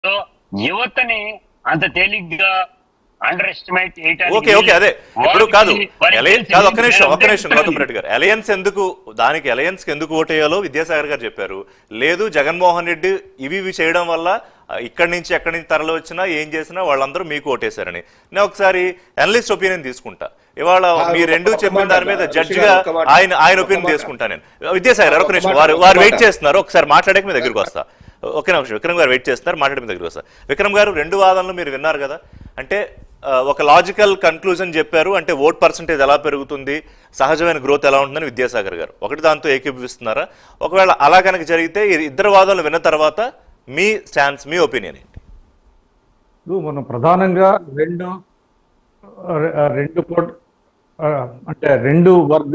So యువతని అంత తేలిగ్గా అండర్ ఎస్టిమేట్ ఓకే ఓకే అదే ఇప్పుడు కాదు అలయన్స్ కాదు ఒక్క నిమిషం ఒక్క నిమిషం గౌతమ్ రెడ్డి గారు అలయన్స్ ఎందుకు దానికి అలయన్స్ ఎందుకు ఓటేయాలో విద్యాసాగర్ గారు చెప్పారు లేదు జగన్మోహన్ రెడ్డి ఇవి ఇవి చేయడం వల్ల ఆ, ఇక్కడి నుంచి ఎక్కడి నుంచి తరలి వచ్చినా ఏం చేసినా వాళ్ళందరూ మీకు ఓటేశారని నేను ఒకసారి అనలిస్ట్ ఒపీనియన్ తీసుకుంటా ఇవాళ మీ రెండు ఒక్క చెప్పిన మాట దాని మీద ఋషి జడ్జ్ గారు, గా ఒక్క మాట. ఆయన ఆయన ఒక్క ఒపీనియన్ మాట. తీసుకుంటా నేను విద్యాసాగర్ గారు ఒక ఒక్క నిమిషం మాట, వారు ఒక్క వారు వెయిట్ మాట. చేస్తున్నారు ఒకసారి మాట్లాడక మీ దగ్గరికి వస్తా ఒకే నిమిషం విక్రమ్ గారు వెయిట్ చేస్తున్నారు మాట్లాడే మీ దగ్గరికి వస్తా విక్రమ్ గారు రెండు వాదనలు మీరు విన్నారు కదా అంటే ఆ, ఒక లాజికల్ కన్క్లూజన్ చెప్పారు అంటే ఓట్ పర్సంటేజ్ ఎలా పెరుగుతుంది సహజమైన గ్రోత్ ఎలా ఉంటుందని విద్యాసాగర్ గారు ఒకటి దాంతో ఏకీభవిస్తున్నారా ఒకవేళ అలా కనుక జరిగితే ఈ ఇద్దరు వాదనలు విన్న తర్వాత మీ స్టాన్స్ మీ ఒపీనియన్ ఏంటి ఇప్పుడు మనం ప్రధానంగా రెండు ఆ, రెండు కోట్ ఆ, అంటే రెండు వర్గ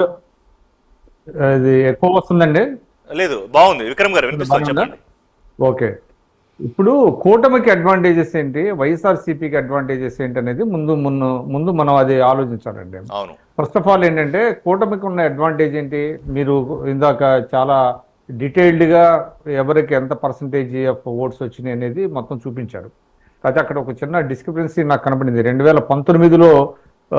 ఇది ఎక్కువ వస్తుందండి లేదు బాగుంది విక్రమ్ గారు వినిపిస్తుంది బాగుందా? చెప్పండి ఓకే ఇప్పుడు కూటమికి అడ్వాంటేజెస్ ఏంటి వైఎస్ఆర్సీపీకి అడ్వాంటేజెస్ ఏంటి అనేది ముందు ముందు ముందు మనం అది ఆలోచించాలండి అవును ఫస్ట్ ఆఫ్ ఆల్ ఏంటంటే కూటమికి ఉన్న అడ్వాంటేజ్ ఏంటి మీరు ఇందాక చాలా డీటెయిల్డ్గా ఎవరికి ఎంత పర్సంటేజ్ ఆఫ్ ఓట్స్ వచ్చినాయి అనేది మొత్తం చూపించారు అయితే అక్కడ ఒక చిన్న డిస్క్రిపెన్సీ నాకు కనపడింది రెండు వేల పంతొమ్మిదిలో ఆ,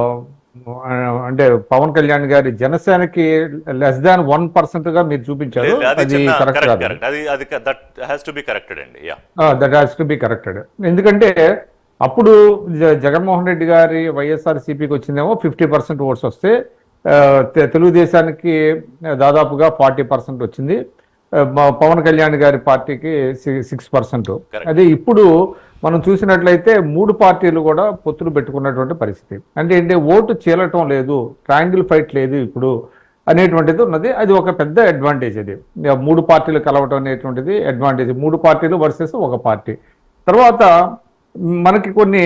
అంటే పవన్ కళ్యాణ్ గారి జనసేనకి లెస్ దాన్ వన్ పర్సెంట్ గా మీరు చూపించారు లేదు, అది అది చిన్న కరెక్ట్ కరెక్ట్ కాదు కరెక్ట్ అది అది that has to be corrected అండి yeah that has to be corrected ఎందుకంటే అప్పుడు జ- జగన్మోహన్ రెడ్డి గారి వైఎస్ఆర్ సిపికి వచ్చిందేమో ఫిఫ్టీ పర్సెంట్ ఓట్స్ వస్తే ఆ, తె- తెలుగుదేశానికి దాదాపుగా ఫార్టీ పర్సెంట్ వచ్చింది ఆ, మా పవన్ కళ్యాణ్ గారి పార్టీకి సిక్స్ పర్సెంట్ Correct. అదే ఇప్పుడు మనం చూసినట్లయితే మూడు పార్టీలు కూడా పొత్తులు పెట్టుకున్నటువంటి పరిస్థితి అంటే ఏంటి ఓటు చీలటం లేదు ట్రయాంగిల్ ఫైట్ లేదు ఇప్పుడు అనేటువంటిది ఉన్నది అది ఒక పెద్ద అడ్వాంటేజ్ అది ఇక మూడు పార్టీలు కలవటం అనేటువంటిది అడ్వాంటేజ్ మూడు పార్టీలు వర్సెస్ ఒక పార్టీ తర్వాత మనకి కొన్ని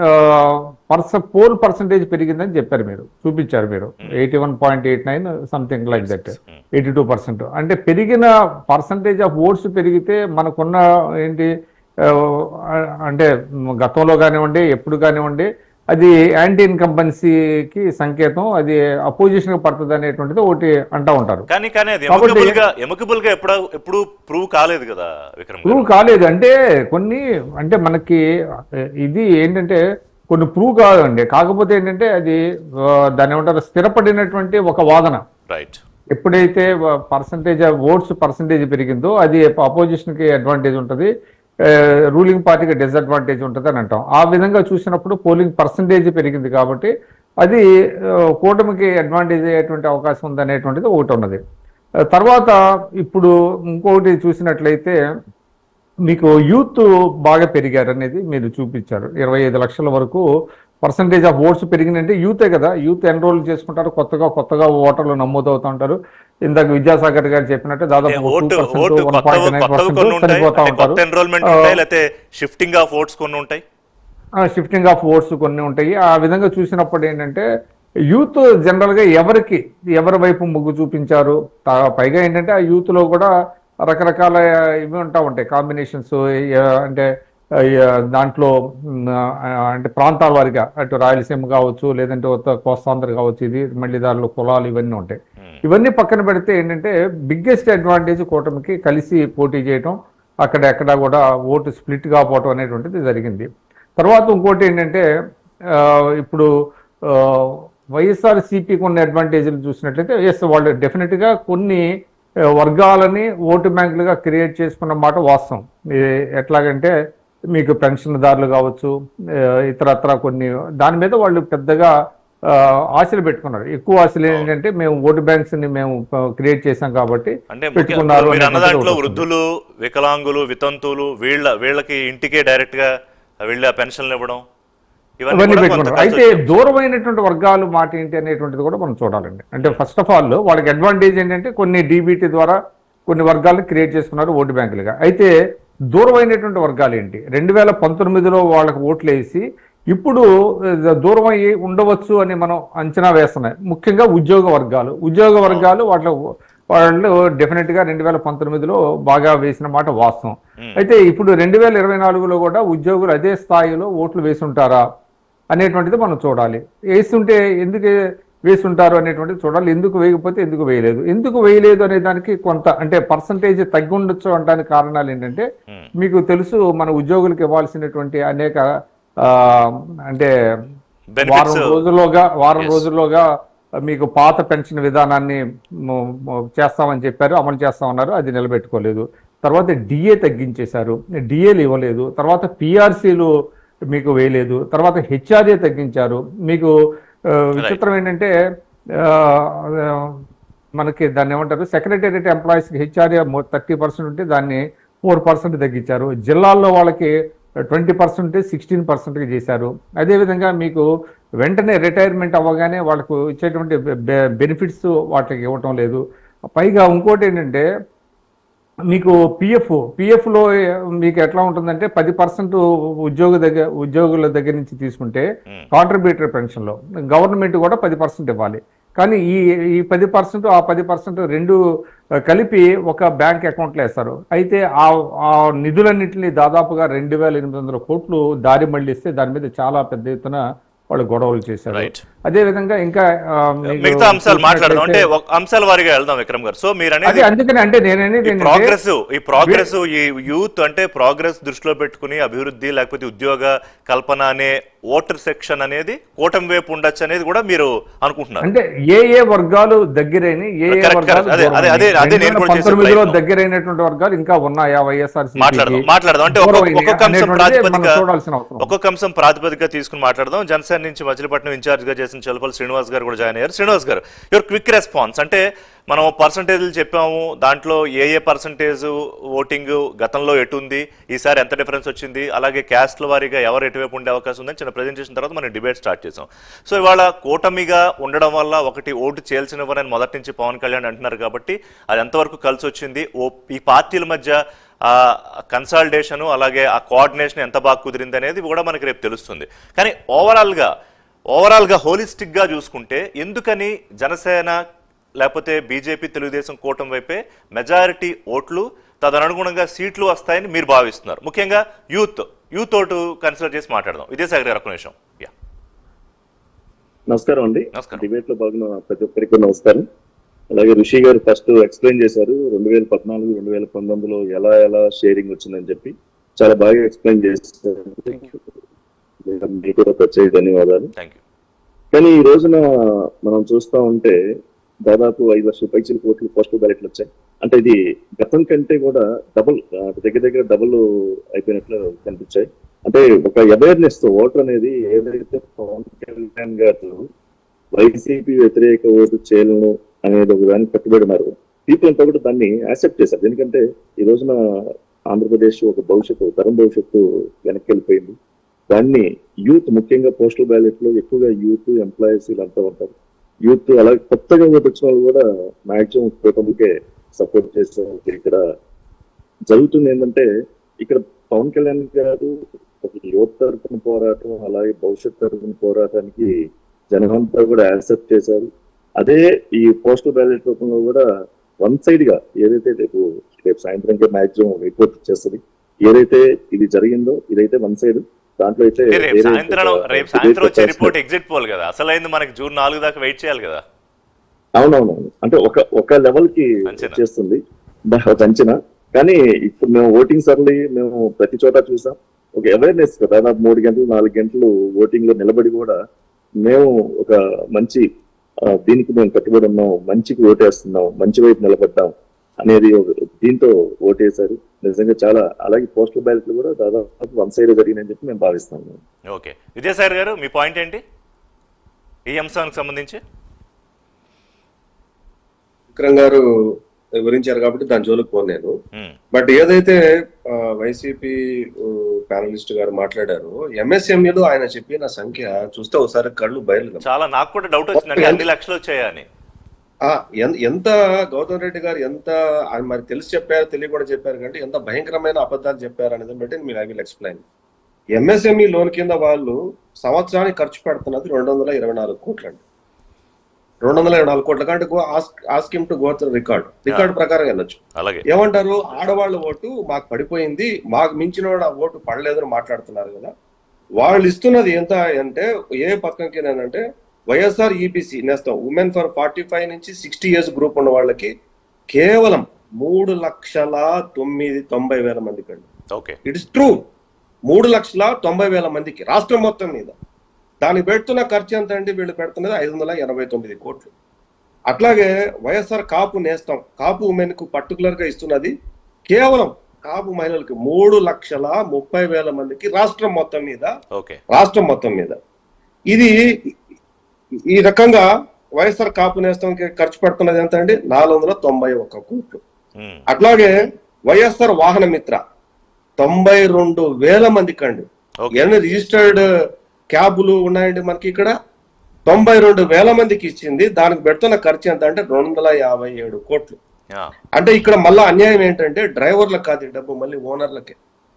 పర్స పోల్ పర్సంటేజ్ పెరిగిందని చెప్పారు మీరు చూపించారు మీరు eighty one point eight nine something like that eighty two percent అంటే పెరిగిన పర్సంటేజ్ ఆఫ్ ఓట్స్ పెరిగితే మనకున్న ఏంటి ఆ, అంటే గతంలో కానివ్వండి ఎప్పుడు కానివ్వండి అది యాంటీ ఇన్కంబెన్సీకి సంకేతం అది అపోజిషన్ పడుతుంది అనేటువంటిది ఒకటి అంటా ఉంటారు కానీ కానీ అది కాబట్టి- ఎముకబుల్ గా ఎముకబుల్ గా ఎప్పుడు ఎప్పుడు ప్రూవ్ కాలేదు కదా విక్రమ్ గారు ప్రూవ్ కాలేదు అంటే కొన్ని అంటే మనకి ఇది ఏంటంటే కొన్ని ప్రూవ్ కాదండి కాకపోతే ఏంటంటే అది ఆ, దాన్ని ఏమంటారు స్థిరపడినటువంటి ఒక వాదన రైట్ ఎప్పుడైతే పర్సంటేజ్ ఓట్స్ పర్సంటేజ్ పెరిగిందో అది అపోజిషన్ కి అడ్వాంటేజ్ ఉంటుంది రూలింగ్ పార్టీకి డిసడ్వాంటేజ్ ఉంటుంది అని అంటాం ఆ విధంగా చూసినప్పుడు పోలింగ్ పర్సంటేజ్ పెరిగింది కాబట్టి అది ఆ, కూటమికి అడ్వాంటేజ్ అయ్యేటువంటి అవకాశం ఉంది అనేటువంటిది ఒకటి ఉన్నది ఆ, తర్వాత ఇప్పుడు ఇంకొకటి చూసినట్లయితే మీకు యూత్ బాగా పెరిగారు అనేది మీరు చూపించారు ఇరవై ఐదు లక్షల వరకు పర్సంటేజ్ ఆఫ్ ఓట్స్ పెరిగినంటే యూతే కదా యూత్ ఎన్రోల్ చేసుకుంటారు కొత్తగా కొత్తగా ఓటర్లు నమోదవుతూ ఉంటారు ఇందాక విద్యాసాగర్ గారు చెప్పినట్టు దాదాపు ఓటు ఓటు కొత్త కొత్తవి కొన్ని ఉంటాయి చనిపోతా అంటే కొత్త ఉంటారు ఎన్రోల్మెంట్ ఉంటాయి లేకపోతే షిఫ్టింగ్ ఆఫ్ ఓట్స్ కొన్ని ఉంటాయి షిఫ్టింగ్ ఆఫ్ ఓట్స్ కొన్ని ఉంటాయి ఆ విధంగా చూసినప్పుడు ఏంటంటే యూత్ జనరల్ గా ఎవరికి ఎవరి వైపు మొగ్గు చూపించారు తా- పైగా ఏంటంటే ఆ యూత్ లో కూడా రకరకాల ఇవి ఉంటా ఉంటాయి కాంబినేషన్స్ అంటే ఆ, దాంట్లో మ్, ఆ, అంటే ప్రాంతాల వారిగా అటు రాయలసీమ కావచ్చు లేదంటే ఉత్త కోస్తాంధ్ర కావచ్చు ఇది మళ్ళీ దానిలో కులాలు ఇవన్నీ ఉంటాయి ఇవన్నీ పక్కన పెడితే ఏంటంటే బిగ్గెస్ట్ అడ్వాంటేజ్ కూటమికి కలిసి పోటీ చేయటం అక్కడ ఎక్కడ కూడా ఓటు స్ప్లిట్ కాకపోవటం అనేటువంటిది జరిగింది తర్వాత ఇంకోటి ఏంటంటే ఆ, ఇప్పుడు వైఎస్ఆర్ సిపికి ఉన్న అడ్వాంటేజ్లు చూసినట్లయితే ఎస్ వాళ్ళు డెఫినెట్గా కొన్ని ఆ, వర్గాలని ఓటు బ్యాంకులుగా క్రియేట్ చేసుకున్న మాట వాస్తవం ఏ- ఎట్లాగంటే మీకు పెన్షన్దారులు కావచ్చు ఆ, ఇతరత్ర కొన్ని దాని మీద వాళ్ళు పెద్దగా ఆ, ఆశలు పెట్టుకున్నారు ఎక్కువ ఆశలు ఏంటంటే మేము ఓటు బ్యాంక్స్ ని మేము క్రియేట్ చేశాం కాబట్టి అంటే ముఖ్య- పెట్టుకున్నారు మీరు అన్న అనేటువంటిది దాంట్లో ఒకటి వస్తుంది. వృద్ధులు వికలాంగులు వితంతువులు వీళ్ళ వీళ్ళకి ఇంటికే డైరెక్ట్ గా వెళ్ళి ఆ పెన్షన్లు ఇవ్వడం ఇవన్నీ ఇవన్నీ కూడా కొంత పెట్టుకున్నారు కలిసి అయితే వచ్చాయి. దూరమైనటువంటి వర్గాలు మాట ఏంటి అనేటువంటిది కూడా మనం చూడాలండి అంటే ఫస్ట్ ఆఫ్ ఆల్ వాళ్ళకి అడ్వాంటేజ్ ఏంటంటే కొన్ని డీబీటీ ద్వారా కొన్ని వర్గాలను క్రియేట్ చేసుకున్నారు ఓటు బ్యాంకులుగా అయితే దూరమైనటువంటి వర్గాలు ఏంటి రెండు వేల పంతొమ్మిదిలో వాళ్ళకి ఓట్లు వేసి ఇప్పుడు ఆ, దూరం అయ్యి ఉండవచ్చు అని మనం అంచనా వేస్తున్నాయి ముఖ్యంగా ఉద్యోగ వర్గాలు ఉద్యోగ వర్గాలు వాళ్ళ వాళ్ళు డెఫినెట్ గా రెండు వేల పంతొమ్మిదిలో బాగా వేసిన మాట వాస్తవం అయితే ఇప్పుడు రెండు వేల ఇరవై నాలుగులో కూడా ఉద్యోగులు అదే స్థాయిలో ఓట్లు వేసుంటారా అనేటువంటిది మనం చూడాలి వేస్తుంటే ఎందుకు వేసి ఉంటారు అనేటువంటిది చూడాలి ఎందుకు వేయకపోతే ఎందుకు వేయలేదు ఎందుకు వేయలేదు అనే దానికి కొంత అంటే పర్సంటేజ్ తగ్గి ఉండొచ్చు అనడానికి కారణాలు ఏంటంటే Hmm. మీకు తెలుసు మన ఉద్యోగులకు ఇవ్వాల్సినటువంటి అనేక ఆ, అంటే Benefits. వారం రోజుల్లోగా వారం Yes. రోజుల్లోగా మీకు పాత పెన్షన్ విధానాన్ని మ- మ- చేస్తామని చెప్పారు అమలు చేస్తామన్నారు అది నిలబెట్టుకోలేదు తర్వాత డిఏ తగ్గించేశారు డిఏలు ఇవ్వలేదు తర్వాత పిఆర్సీలు మీకు వేయలేదు తర్వాత హెచ్ఆర్ఏ తగ్గించారు మీకు ఆ, విచిత్రం ఏంటంటే ఆ, ఆ, మనకి దాన్ని ఏమంటారు సెక్రటేరియట్ ఎంప్లాయీస్కి హెచ్ఆర్ఏ థర్టీ పర్సెంట్ ఉంటే దాన్ని ఫోర్ పర్సెంట్ తగ్గించారు జిల్లాల్లో వాళ్ళకి ట్వంటీ పర్సెంట్ సిక్స్టీన్ పర్సెంట్కి చేశారు అదేవిధంగా మీకు వెంటనే రిటైర్మెంట్ అవ్వగానే వాళ్ళకు ఇచ్చేటువంటి బెనిఫిట్స్ వాటికి ఇవ్వటం లేదు పైగా ఇంకోటి ఏంటంటే మీకు పిఎఫ్ పిఎఫ్లో మీకు ఎట్లా ఉంటుందంటే పది పర్సెంట్ ఉద్యోగ దగ్గర ఉద్యోగుల దగ్గర నుంచి తీసుకుంటే Hmm. కాంట్రిబ్యూటరీ పెన్షన్లో గవర్నమెంట్ కూడా పది పర్సెంట్ ఇవ్వాలి కానీ ఈ ఈ పది పర్సెంట్ ఆ పది పర్సెంట్ రెండు ఆ, కలిపి ఒక బ్యాంక్ అకౌంట్లో వేస్తారు అయితే ఆ ఆ నిధులన్నింటినీ దాదాపుగా రెండు వేల ఎనిమిది వందల కోట్లు దారి మళ్ళిస్తే దాని మీద చాలా పెద్ద ఎత్తున వాళ్ళు గొడవలు చేశారు Right. అదే విధంగా ఇంకా ఆ, మీకు మిగతా అంశాలు మాట్లాడదాం అంటే చూసినట్లయితే- ఒక అంశాల వారిగా వెళ్దాం విక్రమ్ గారు సో మీరు అదే అనేది అందుకని అంటే నేననేది ఈ ఏంటంటే ప్రోగ్రెస్ ఈ ప్రోగ్రెస్ ఈ యూత్ అంటే ప్రోగ్రెస్ దృష్టిలో పెట్టుకుని అభివృద్ధి లేకపోతే ఉద్యోగ కల్పన అనే ఓటర్ సెక్షన్ అనేది కూటమి వైపు ఉండొచ్చు అనేది కూడా మీరు అనుకుంటున్నారు అంటే ఏ ఏ వర్గాలు దగ్గరైన ఏ ఏ Correct, వర్గాలు correct. అదే, అదే, అదే, అదే నేను కూడా చేసే పంతొమ్మిదిలో ప్రయత్నం. దగ్గరైనటువంటి వర్గాలు ఇంకా ఉన్నాయా వైఎస్ఆర్ మాట్లాడదాం మాట్లాడదాం అంటే ఒక్కొక్క ఒక్కొక్క అంశం ప్రాతిపదిక చూడాల్సిన అవసరం ఒక్కొక్క అంశం ప్రాతిపదిక తీసుకుని మాట్లాడదాం జనసేన నుంచి మచిలీపట్నం ఇన్ఛార్జ్ గా చేసిన చలపల్లి శ్రీనివాస్ గారు కూడా జాయిన్ అయ్యారు శ్రీనివాస్ గారు యువర్ క్విక్ రెస్పాన్స్ అంటే మనం పర్సంటేజ్లు చెప్పాము దాంట్లో ఏ ఏ పర్సంటేజ్ ఓటింగ్ గతంలో ఎటుంది ఈసారి ఎంత డిఫరెన్స్ వచ్చింది అలాగే క్యాస్ట్ల వారీగా ఎవరు ఎటువైపు ఉండే అవకాశం ఉందని చిన్న ప్రెజెంటేషన్ తర్వాత మనం డిబేట్ స్టార్ట్ చేసాం సో ఇవాళ కూటమిగా ఉండడం వల్ల ఒకటి ఓటు చేయాల్సినవరని మొదటి నుంచి పవన్ కళ్యాణ్ అంటున్నారు కాబట్టి అది ఎంతవరకు కలిసి వచ్చింది ఓ ఈ పార్టీల మధ్య ఆ కన్సల్టేషన్ అలాగే ఆ కోఆర్డినేషన్ ఎంత బాగా కుదిరింది అనేది కూడా మనకి రేపు తెలుస్తుంది కానీ ఓవరాల్గా ఓవరాల్గా హోలిస్టిక్గా చూసుకుంటే ఎందుకని జనసేన లేకపోతే బీజేపీ తెలుగుదేశం కూటమి వైపే మెజారిటీ ఓట్లు తదనుగుణంగా సీట్లు వస్తాయని మీరు భావిస్తున్నారు ముఖ్యంగా యూత్ యూత్ ఓటు కన్సిడర్ చేసి మాట్లాడదాం విద్యాసాగర్ గారు ఒక నిమిషం యా నమస్కారం అండి నమస్కారం. డిబేట్ లో భాగంగా ప్రతి ఒక్కరికి నమస్కారం అలాగే ఋషి గారు ఫస్ట్ ఎక్స్ప్లెయిన్ చేశారు రెండు వేల పద్నాలుగు రెండు వేల పంతొమ్మిదిలో ఎలా ఎలా షేరింగ్ వచ్చిందని చెప్పి చాలా బాగా ఎక్స్ప్లెయిన్ చేశారు మీకు కూడా ప్రత్యేక ధన్యవాదాలు థ్యాంక్ యూ కానీ ఈ రోజున మనం చూస్తా ఉంటే దాదాపు ఐదు లక్షల పైచీల కోట్లు పోస్టల్ బ్యాలెట్లు వచ్చాయి అంటే ఇది గతం కంటే కూడా డబుల్ దగ్గర దగ్గర డబుల్ అయిపోయినట్లు కనిపించాయి అంటే ఒక అవేర్నెస్ తో ఓటర్ అనేది ఏదైతే పవన్ కళ్యాణ్ గారు వైసీపీ వ్యతిరేక ఓటు చేయలను అనేది ఒక దానికి కట్టుబడి ఉన్నారు పీపుల్ అంతా కూడా దాన్ని యాక్సెప్ట్ చేశారు ఎందుకంటే ఈ రోజున ఆంధ్రప్రదేశ్ ఒక భవిష్యత్తు తరం భవిష్యత్తు వెనక్కి వెళ్ళిపోయింది దాన్ని యూత్ ముఖ్యంగా పోస్టల్ బ్యాలెట్ లో ఎక్కువగా యూత్ ఎంప్లాయీస్ వీళ్ళంతా ఉంటారు యూత్ అలాగే కొత్తగా ఓటు వచ్చిన వాళ్ళు కూడా మాక్సిమం కూటమికే సపోర్ట్ చేస్తారు ఇక్కడ జరుగుతుంది ఏంటంటే ఇక్కడ పవన్ కళ్యాణ్ గారు ఒక యువత తరపున పోరాటం అలాగే భవిష్యత్ తరపున పోరాటానికి జనమంతా కూడా యాక్సెప్ట్ చేశారు అదే ఈ పోస్టల్ బ్యాలెట్ రూపంలో కూడా వన్ సైడ్ గా ఏదైతే రేపు రేపు సాయంత్రంకే మాక్సిమం రిపోర్ట్ చేస్తుంది ఏదైతే ఇది జరిగిందో ఇదైతే వన్ సైడ్ దాంట్లో అయితే అంటే రేపు వేరే సాయంత్రం ఒక రేపు debate సాయంత్రం వచ్చే చేస్తున్నారు. రిపోర్ట్ ఎగ్జిట్ పోల్ కదా అసలైంది మనకి జూన్ నాలుగు దాకా వెయిట్ చేయాలి కదా అవునవునవును అంటే ఒక ఒక లెవెల్ కి అంచనా. చేస్తుంది బ- ఒక అంచనా కానీ ఇప్పుడు మేము ఓటింగ్ సర్లీ మేము ప్రతి చోట చూసాం ఒక అవేర్నెస్ దాదాపు మూడు గంటలు నాలుగు గంటలు ఓటింగ్ లో నిలబడి కూడా మేము ఒక మంచి ఆ, దీనికి మేము కట్టుబడి ఉన్నాం మంచికి ఓటేస్తున్నాం మంచి వైపు నిలబడ్డాం అనేది ఒక- దీంతో ఓటేశారు నిజంగా చాలా అలాగే పోస్టల్ బ్యాలెట్లు కూడా దాదాపు వన్ సైడ్ జరిగిందని చెప్పి మేము భావిస్తాం ఓకే విద్యాసాగర్ గారు మీ పాయింట్ ఏంటి ఈ అంశానికి సంబంధించి విక్రమ్ గారు వివరించారు కాబట్టి దాని జోలికి పోను నేను ఉమ్, బట్ ఏదైతే ఆ, వైసీపీ ఊ, ప్యానలిస్ట్ గారు మాట్లాడారో ఎంఎస్ఎంఈలో ఆయన చెప్పిన సంఖ్య చూస్తే ఒకసారి కళ్ళు బయలు చాలా నాకు కూడా డౌట్ వచ్చిందండి అన్ని లక్షలు వచ్చాయని ఆ, ఎన్- ఎంత గౌతమ్ రెడ్డి గారు ఎంత ఆయన మరి తెలిసి చెప్పారు తెలియకుండా చెప్పారు కంటే ఎంత భయంకరమైన అబద్ధాలు చెప్పారు అనేది బట్టి మీరు I will explain MSME loan కింద వాళ్ళు సంవత్సరానికి ఖర్చు పెడుతున్నది రెండు వందల ఇరవై నాలుగు కోట్లు అండి రెండు వందల ఇరవై నాలుగు కోట్ల కంటే ఆస్కిమ్ టు గో రికార్డ్ రికార్డ్ ప్రకారం వెళ్ళొచ్చు అలాగే ఏమంటారు ఆడవాళ్ళ ఓటు మాకు పడిపోయింది మాకు మించిన వాడు ఆ ఓటు పడలేదని మాట్లాడుతున్నారు కదా వాళ్ళు ఇస్తున్నది ఎంత అంటే ఏ పక్కకి అంటే YSR EBC Nestham women for forty five నుంచి సిక్స్టీ ఇయర్స్ గ్రూప్ ఉన్న వాళ్ళకి కేవలం మూడు లక్షల తొమ్మిది తొంభై వేల మందికి అండి ఓకే ఇట్స్ ట్రూ మూడు లక్షల తొంభై వేల మందికి రాష్ట్రం మొత్తం మీద దానికి పెడుతున్న ఖర్చు ఎంత అండి వీళ్ళు పెడుతున్నది ఐదు వందల ఎనభై తొమ్మిది కోట్లు అట్లాగే వైఎస్ఆర్ కాపు నేస్తాం కాపు ఉమెన్ కు పర్టికులర్ గా ఇస్తున్నది కేవలం కాపు మహిళలకు మూడు లక్షల ముప్పై వేల మందికి రాష్ట్రం మొత్తం మీద ఓకే రాష్ట్రం మొత్తం మీద ఇది ఈ రకంగా వైఎస్ఆర్ కాపు నేస్తాంకి ఖర్చు పెడుతున్నది ఎంత అండి నాలుగు వందల తొంభై ఒక్క కోట్లు ఉమ్, అట్లాగే వైఎస్ఆర్ వాహన మిత్ర తొంభై రెండు వేల మందికి అండి ఓకే ఎన్ని రిజిస్టర్డ్ క్యాబులు ఉన్నాయండి మనకి ఇక్కడ తొంభై రెండు వేల మందికి ఇచ్చింది దానికి పెడుతున్న ఖర్చు ఎంత అంటే రెండు వందల యాభై ఏడు కోట్లు ఆ, అంటే ఇక్కడ మళ్ళా అన్యాయం ఏంటంటే డ్రైవర్లకు కాదు ఈ డబ్బు మళ్ళీ ఓనర్లకే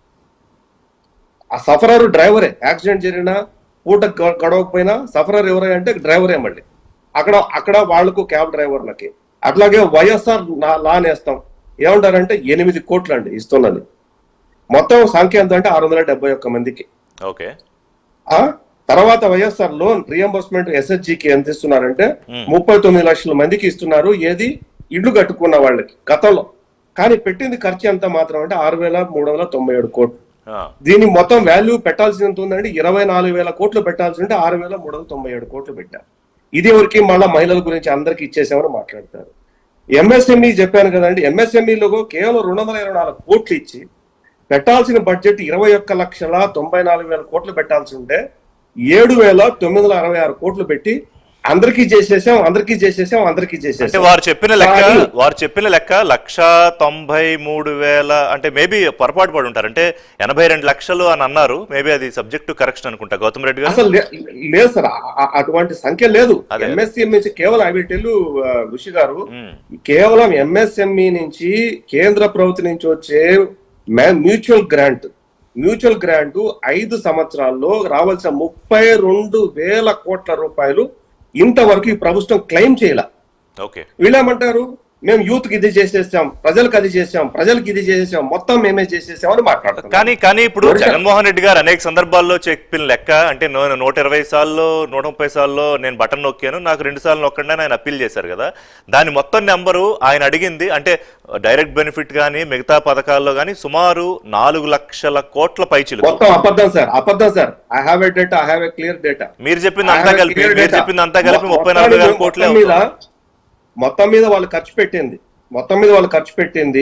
ఆ సఫరర్ డ్రైవరే యాక్సిడెంట్ జరిగినా పూట గ- గడవకపోయినా సఫరర్ ఎవరే అంటే డ్రైవరే మళ్ళీ అక్కడ అక్కడ వాళ్లకు క్యాబ్ డ్రైవర్లకి అట్లాగే వైఎస్ఆర్ నా- లా నేస్తాం ఏమంటారంటే ఎనిమిది కోట్లు అండి ఇస్తున్నది మొత్తం సంఖ్య ఎంత అంటే ఆరు వందల డెబ్బై ఒక్క మందికి ఓకే ఆ తర్వాత వైఎస్ఆర్ లోన్ రియంబర్స్మెంట్ ఎస్హెచ్జికి ఎంత ఇస్తున్నారంటే Hmm. ముప్పై తొమ్మిది లక్షల మందికి ఇస్తున్నారు ఏది ఇల్లు కట్టుకున్న వాళ్ళకి గతంలో కానీ పెట్టింది ఖర్చు ఎంత మాత్రం అంటే ఆరు వేల మూడు వందల తొంభై ఏడు కోట్లు ఆ, దీని మొత్తం వాల్యూ పెట్టాల్సి ఎంత ఉందండి ఇరవై నాలుగు వేల కోట్లు పెట్టాల్సి ఉంటే ఆరు వేల మూడు వందల తొంభై ఏడు కోట్లు పెట్టారు ఇది ఎవరికి మళ్ళా మహిళల గురించి అందరికి ఇచ్చేసామని మాట్లాడతారు ఎంఎస్ఎంఈ చెప్పాను కదండి ఎంఎస్ఎంఈలో కేవలం రెండు వందల ఇరవై నాలుగు కోట్లు ఇచ్చి పెట్టాల్సిన బడ్జెట్ ఇరవై ఒక్క లక్షల తొంభై నాలుగు వేల కోట్లు పెట్టాల్సి ఉంటే ఏడు వేల తొమ్మిది వందల అరవై ఆరు కోట్లు పెట్టి అందరికీ చేసేసాం అందరికీ చేసేసాం అందరికీ అంటే చేసేసాం వారు చెప్పిన లెక్క కానీ- వారు చెప్పిన లెక్క లక్ష తొంభై మూడు వేల అంటే మేబీ పొరపాటు పడి ఉంటారు అంటే ఎనభై రెండు లక్షలు అని అన్నారు మేబీ అది సబ్జెక్ట్ కరెక్షన్ అనుకుంటా గౌతమ్ రెడ్డి గారు అసలు లే- లేదు సార్ ఆ- ఆ- అటువంటి సంఖ్య లేదు అదే. ఎంఎస్సీ నుంచి కేవలం ఐ విల్ టెల్ ఋషి గారు ఉమ్, కేవలం ఎంఎస్ఎంఈ నుంచి కేంద్ర ప్రభుత్వం నుంచి వచ్చే మ్యూచువల్ గ్రాంట్ మ్యూచువల్ గ్రాంట్ ఐదు సంవత్సరాల్లో రావాల్సిన ముప్పై రెండు వేల కోట్ల రూపాయలు ఇంతవరకు ఈ ప్రభుత్వం క్లెయిమ్ చేయాల ఓకే వీళ్ళేమంటారు మేము యూత్ కి ఇది చేసేసాం ప్రజలకు అది చేసాం ప్రజలకు ఇది చేసేసాం మొత్తం మేమే చేసేసాం అని మాట్లాడుతున్నాం కానీ కానీ ఇప్పుడు ఒరిజినల్- జగన్మోహన్ రెడ్డి గారు అనేక సందర్భాల్లో చెప్పిన లెక్క అంటే నూ- నూట ఇరవై సార్లు నూట ముప్పై సార్లు నేను బటన్ నొక్కాను నాకు రెండు సార్లు నొక్కండి అని ఆయన అప్పీల్ చేశారు కదా దాని మొత్తం నెంబరు ఆయన అడిగింది అంటే డైరెక్ట్ బెనిఫిట్ కానీ మిగతా పథకాల్లో కానీ సుమారు నాలుగు లక్షల కోట్ల పైచిలు మొత్తం అబద్ధం సార్ అబద్ధం sir I have a data I have a clear data మీరు చెప్పింది అంతా కలిపి మీరు చెప్పింది అంతా కలిపి ముప్పై నాలుగు వేల కోట్లే మొత్తం మీద అవుతుంది. మొత్తం మీద వాళ్ళు ఖర్చు పెట్టింది మొత్తం మీద వాళ్ళు ఖర్చు పెట్టింది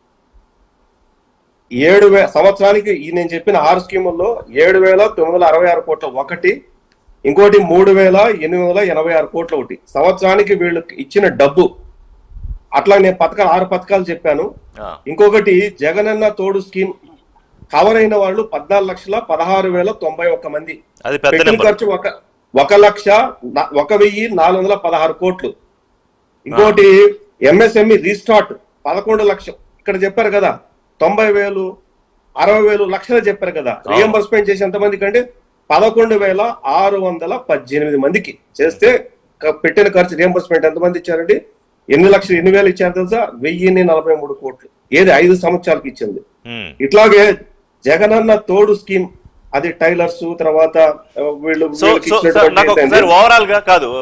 ఏడు వే సంవత్సరానికి ఈ నేను చెప్పిన ఆరు స్కీముల్లో ఏడు వేల తొమ్మిది వందల అరవై ఆరు కోట్ల ఒకటి ఇంకోటి మూడు వేల ఎనిమిది వందల ఎనభై ఆరు కోట్ల ఒకటి సంవత్సరానికి వీళ్ళకి ఇచ్చిన డబ్బు అట్లా నేను పథకాలు ఆరు పథకాలు చెప్పాను ఆ, ఇంకొకటి జగనన్న తోడు స్కీమ్ కవర్ అయిన వాళ్ళు పద్నాలుగు లక్షల పదహారు వేల తొంభై ఒక్క మంది అది పెద్ద పెట్టిన నెంబర్ ఖర్చు ఒక ఒక లక్ష న- ఒక వెయ్యి నాలుగు వందల పదహారు కోట్లు ఇంకోటి ఎంఎస్ఎంఈ రీస్టార్ట్ పదకొండు లక్షలు ఇక్కడ చెప్పారు కదా తొంభై వేలు అరవై వేలు లక్షలు చెప్పారు కదా రియంబర్స్మెంట్ చేసి ఎంతమందికి అంటే పదకొండు వేల ఆరు వందల పద్దెనిమిది మందికి చేస్తే క- పెట్టిన ఖర్చు రియంబర్స్మెంట్ ఎంతమంది ఇచ్చారండి ఎన్ని లక్షలు ఎన్ని వేలు ఇచ్చారు తెలుసా వెయ్యిన్ని నలభై మూడు కోట్లు ఏది ఐదు సంవత్సరాలకి ఇచ్చింది ఉమ్. ఇట్లాగే జగనన్న తోడు స్కీమ్ అది టైలర్స్ తర్వాత ఆ, వీళ్ళు సో వీళ్ళకి సో సార్ ఇచ్చినటువంటి నాకు ఏంటంటే- ఒకసారి ఓవరాల్ గా కాదు